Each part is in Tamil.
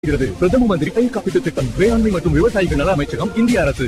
இருக்கிறது பிரதம மந்திரி பயிர் காப்பீட்டு திட்டம் வேளாண்மை மற்றும் விவசாயிகள் நல அமைச்சகம் இந்திய அரசு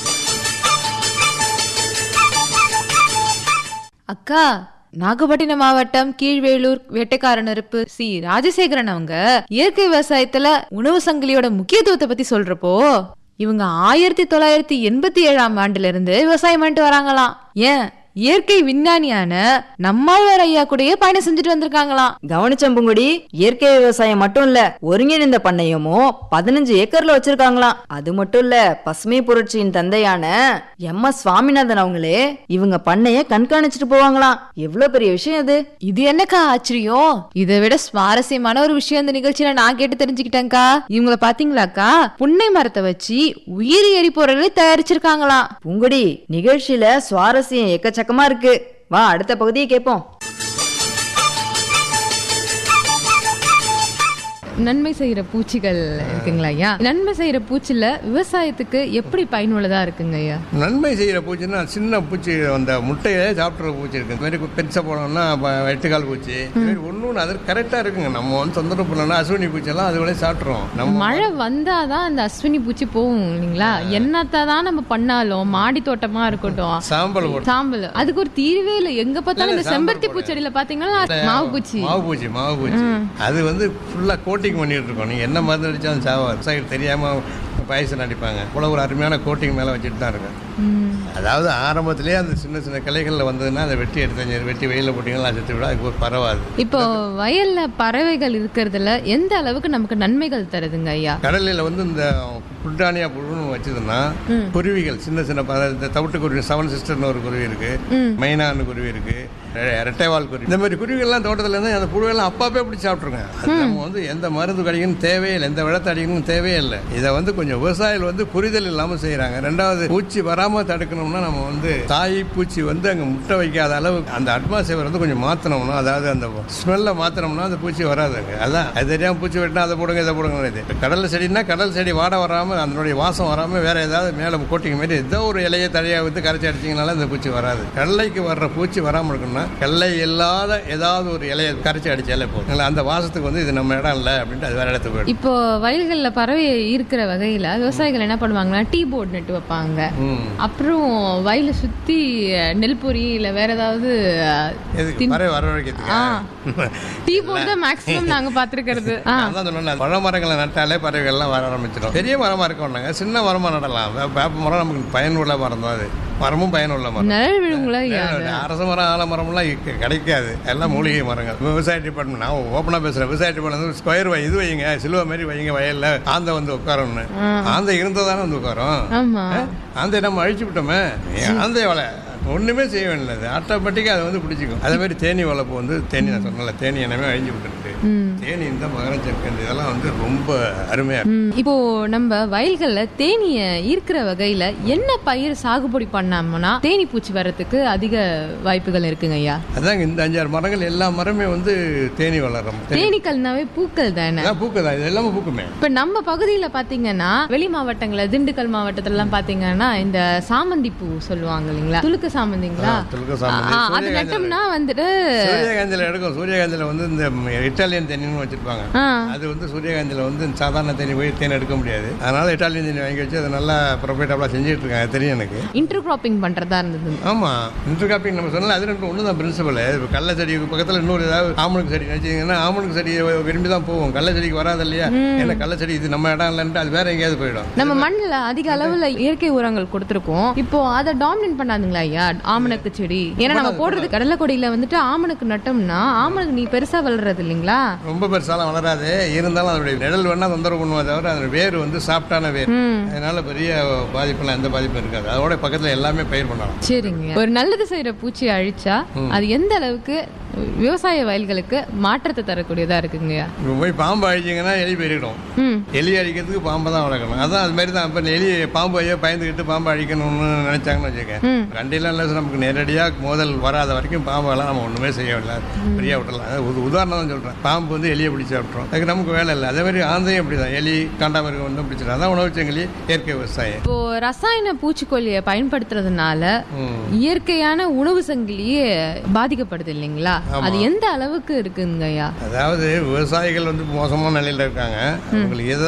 அக்கா நாகப்பட்டினம் மாவட்டம் கீழ்வேலூர் வேட்டைக்கார நெருப்பு சி ராஜசேகரன் அவங்க இயற்கை விவசாயத்துல உணவு சங்கிலியோட முக்கியத்துவத்தை பத்தி சொல்றப்போ இவங்க ஆயிரத்தி தொள்ளாயிரத்தி எண்பத்தி ஏழாம் ஆண்டுல இருந்து விவசாயம் பண்ணிட்டு வராங்களாம் ஏன் இயற்கை விஞ்ஞானியான நம்மாழ்வார் ஐயா கூடயே பயணம் செஞ்சுட்டு வந்திருக்காங்களாம் கவனிச்சம் பூங்குடி இயற்கை விவசாயம் மட்டும் இல்ல ஒருங்கிணைந்த பண்ணையமும் பதினஞ்சு ஏக்கர்ல வச்சிருக்காங்களாம் அது மட்டும் இல்ல பசுமை புரட்சியின் தந்தையான எம் எஸ் சுவாமிநாதன் அவங்களே இவங்க பண்ணைய கண்காணிச்சிட்டு போவாங்களாம் எவ்வளவு பெரிய விஷயம் இது இது என்னக்கா ஆச்சரியம் இதை விட சுவாரஸ்யமான ஒரு விஷயம் இந்த நிகழ்ச்சியில நான் கேட்டு தெரிஞ்சுக்கிட்டேன்க்கா இவங்கள பாத்தீங்களாக்கா புன்னை மரத்தை வச்சு உயிரி எரிபொருளை தயாரிச்சிருக்காங்களாம் பூங்குடி நிகழ்ச்சியில சுவாரஸ்யம் எக்கச்சக்கமா இருக்கு வா அடுத்த பகுதியை கேட்போம் நன்மை செய்யற பூச்சிகள் இருக்குங்களா ஐயா நன்மை செய்யற பூச்சில விவசாயத்துக்கு எப்படி பயனுள்ளதா இருக்குங்க ஐயா நன்மை செய்கிற பூச்சின்னா சின்ன பூச்சி அந்த முட்டையை சாப்பிட்ற பூச்சி இருக்கு இந்த மாதிரி பெருசாக போனோம்னா எட்டுக்கால் பூச்சி இது மாதிரி ஒன்று ஒன்று அது கரெக்டாக இருக்குங்க நம்ம வந்து தொந்தரவு பண்ணோம்னா அசுவினி பூச்செல்லாம் அதுகளே சாப்பிட்றோம் நம்ம மழை வந்தாதான் அந்த அஸ்வினி பூச்சி போகும் இல்லைங்களா என்னத்தை தான் நம்ம பண்ணாலும் மாடி தோட்டமா இருக்கட்டும் சாம்பல் போட்டு சாம்பல் அதுக்கு ஒரு தீர்வே இல்லை எங்க பார்த்தாலும் இந்த இல்ல, செம்பருத்தி சாம்பல் பூச்செடியில பாத்தீங்கன்னா மாவு பூச்சி மாவு பூச்சி மாவு பூச்சி அது வந்து ஃபுல்லாக கோட்டிங் பண்ணிட்டு இருக்கோம் நீங்கள் என்ன மருந்து அடித்தாலும் சாவாது சைடு தெரியாமல் பாயசம் அடிப்பாங்க இவ்வளோ ஒரு அருமையான கோட்டிங் மேலே வச்சுட்டு தான் இருக்கேன் அதாவது ஆரம்பத்திலேயே அந்த சின்ன சின்ன கிளைகளில் வந்ததுன்னா அதை வெட்டி எடுத்து வெட்டி வெயிலில் போட்டிங்கன்னா செத்து விட அதுக்கு ஒரு பரவாது இப்போ வயல்ல பறவைகள் இருக்கிறதுல எந்த அளவுக்கு நமக்கு நன்மைகள் தருதுங்க ஐயா கடலில் வந்து இந்த புட்டானியா புழுன்னு வச்சதுன்னா குருவிகள் சின்ன சின்ன ப- இந்த தவிட்டு குருவி செவன் சிஸ்டர்னு ஒரு குருவி இருக்கு மைனான்னு குருவி இருக்கு ரெ- ரெட்டைவால் குருவி இந்த மாதிரி குருவிகள்லாம் தோட்டத்தில் இருந்து அந்த புழுவெல்லாம் அப்பாப்பே பிடிச்சி சாப்பிட்ருங்க அது நம்ம வந்து எந்த மருந்து கடிக்கணும் தேவையே இல்லை எந்த விளத்தை அடிக்கணும் தேவையே இல்லை இதை வந்து கொஞ்சம் விவசாயிகள் வந்து புரிதல் இல்லாமல் செய்கிறாங்க ரெண்டாவது பூச்சி வராமல் தடுக்கணும்னா நம்ம வந்து தாய் பூச்சி வந்து அங்கே முட்டை வைக்காத அளவு அந்த அட்மாஸ்பியர் வந்து கொஞ்சம் மாற்றணும்னா அதாவது அந்த ஸ்மெல்லை மாற்றினோம்னா அந்த பூச்சி வராதுங்க அதான் அது தெரியாமல் பூச்சி வெட்டினா அதை போடுங்க இதை போடுங்க இது இப்ப கடல் செடினா கடல் செடி வாட வராமல் அதனுடைய வாசம் வராமல் வேற ஏதாவது மேலே கோட்டிங் மாதிரி ஏதோ ஒரு இலையை தனியாக விட்டு கரைச்சி அடிச்சிங்கனால இந்த பூச்சி வராது கடலைக்கு வர்ற பூச்சி வராமல் இருக்கணும்னா கடலை இல்லாத ஏதாவது ஒரு இலையை கரைச்சி அடிச்சாலே போதும் இல்ல, அந்த வாசத்துக்கு வந்து இது நம்ம இடம் இல்லை அப்படின்ட்டு அது வேற இடத்துக்கு போயிடும் இப்போ வயல்கள்ல பறவை இருக்கிற வகையில விவசாயிகள் என்ன பண்ணுவாங்கன்னா டீ போர்டு நட்டு வைப்பாங்க ம் அப்புறம் வயலை சுத்தி அஹ், நெல் பொரி இல்ல வேற ஏதாவது அஹ், எதுக்கு பறவை வர வைக்கிறதுக்கு டீ போர்டு தான் மேக்ஸிமம் நாங்க பாத்துருக்கிறது நான் தான் சொன்னேன் பழ மரங்களை நட்டாலே பறவைகள்லாம் வர ஆரம்பிச்சிடும் பெரிய மரமா இருக்க வேண்டாங்க சின்ன மரமா நடலாம் வே- வேப்ப மரம் நமக்கு பயனுள்ள மரம் தான் அது மரமும் பயனுள்ள மரம் நிழல் விழுங்களா ஐயா அது? அரச மரம் ஆலமரம்லாம் இங்க கிடைக்காது எல்லாம் மூலிகை மரங்கள் விவசாய டிபார்ட்மெண்ட் நான் ஓப்பனாக பேசுகிறேன் விவசாய டிபார்ட்மெண்ட் ஸ்கொயர் வை இது வைங்க சிலுவை மாதிரி வைங்க வயல்ல ஆந்த வந்து உட்காரம்னு ஆந்தை இருந்தால் தானே வந்து உட்காரும் ஆமா ஆந்தை நம்ம அழிச்சு விட்டோமே ஆந்தை வலை ஒன்றுமே செய்ய வேண்டியது ஆட்டோமேட்டிக்காக அதை வந்து பிடிச்சிக்கும் அதே மாதிரி தேனி வளர்ப்பு வந்து தேனி நான் சொன்னல தேனி என்னமே அழிஞ்சு விட்டுருக்கு தேனி இந்த மகரம் சேர்க்கை இதெல்லாம் வந்து ரொம்ப அருமையாக இருக்கும் ம், இப்போ நம்ம வயல்கள்ல தேனிய ஈர்க்கிற வகையில என்ன பயிர் சாகுபடி பண்ணோம்னா தேனி பூச்சி வர்றதுக்கு அதிக வாய்ப்புகள் இருக்குங்க ஐயா அதாங்க இந்த அஞ்சாறு மரங்கள் எல்லா மரமே வந்து தேனி வளரும் தேனி தேனீக்கள்னாவே பூக்கள் தானே அதான் பூக்கு தான் இது எல்லாமே பூக்குமே இப்ப நம்ம பகுதியில பாத்தீங்கன்னா வெளி மாவட்டங்கள்ல திண்டுக்கல் மாவட்டத்துல எல்லாம் பாத்தீங்கன்னா இந்த சாமந்தி பூ சொல்லுவாங்க இல்லைங்களா துளுக்க சாமந்திங்களா ஆ, துளுக்க சாமந்தி, ஆ, அது சூரியகாந்தி. நட்டோம்னா வந்துட்டு சூரியகாந்தியில் எடுக்கும் சூரியகாந்தியில் வந்து இந்த இட்டாலியன் தேனின்னு வச்சிருப்பாங்க ஆ, அது வந்து சூரியகாந்தியில் வந்து சாதாரண தேனி போய் தேன் எடுக்க முடியாது அதனால இட்டாலியன் தேனி வாங்கி வச்சு அதை நல்லா ப்ரொஃபைட்டபுளாக செஞ்சுட்டு இருக்காங்க அது தெரியும் எனக்கு இன்டர் கிராப்பிங் பண்றதா இருந்தது ஆமாம் இன்டர் காப்பிங் நம்ம சொன்னால அது ரெண்டு ஒன்று தான் பிரின்சிபல் இப்போ கடல செடி பக்கத்தில் இன்னொரு ஏதாவது ஆமணுக்கு செடி நினச்சிங்கன்னா ஆமணுக்கு செடி விரும்பி தான் போகும் கடல செடிக்கு வராது இல்லையா ஏன்னா கடல செடி இது நம்ம இடம் இல்லைன்ட்டு அது வேற எங்கேயாவது போயிடும் நம்ம மண்ணுல அதிக அளவுல இயற்கை உரங்கள் கொடுத்திருக்கோம் இப்போ அதை டாமினேட் பண்ணாதுங்களா ஐயா ஆமணக்கு செடி ஏன்னா நம்ம போடுறது கடலை கொடியில வந்துட்டு ஆமணக்கு நட்டோம்னா ஆமணக்கு நீ பெருசா வளர்றது இல்லைங்களா ரொம்ப பெருசாலாம் வளராது இருந்தாலும் அதனுடைய நிழல் வேணா தொந்தரவு பண்ணுவா தவிர அதனுடைய வேர் வந்து சாஃப்டான வேர் அதனால பெரிய பாதிப்பெல்லாம் எந்த பாதிப்பும் இருக்காது அதோட பக்கத்தில் எல்லாமே பயிர் பண்ணலாம் சரிங்க ஒரு நல்லது செய்யற பூச்சி அழிச்சா அது எந்த அளவுக்கு விவசாய வயல்களுக்கு மாற்றத்தை தரக்கூடியதா இருக்குங்கய்யா இப்போ போய் பாம்பு அழிச்சிங்கன்னா எலி போயிடும் ம் எலி அழிக்கிறதுக்கு பாம்பை தான் வளர்க்கணும் அதான் அது மாதிரி தான் இப்போ எலி பாம்பு ஐயோ பயந்துக்கிட்டு பாம்பு அழிக்கணும்னு நினைச்சாங்கன்னு வச்சுக்கேன் கண்டிலாம் இல்லை நமக்கு நேரடியாக மோதல் வராத வரைக்கும் பாம்பெல்லாம் நம்ம ஒன்றுமே செய்ய வேண்டாம் ஃப்ரீயாக விட்டுலாம் அது ஒரு உதாரணம் தான் சொல்கிறேன் பாம்பு வந்து எலியை பிடிச்சி விட்டுரும் அதுக்கு நமக்கு வேலை இல்லை அதே மாதிரி ஆந்தையும் அப்படி தான் எலி காண்டாமிருகம் வந்து பிடிச்சிடும் அதான் உணவு சங்கிலி இயற்கை விவசாயம் இப்போ ரசாயன பூச்சிக்கொல்லியை பயன்படுத்துறதுனால ம். இயற்கையான உணவு சங்கிலியே பாதிக்கப்படுது இல்லைங்களா அது எந்த அளவுக்கு இருக்குங்கய்யா அதாவது விவசாயிகள் வந்து மோசமான நிலையில் இருக்காங்க அவங்களுக்கு எதை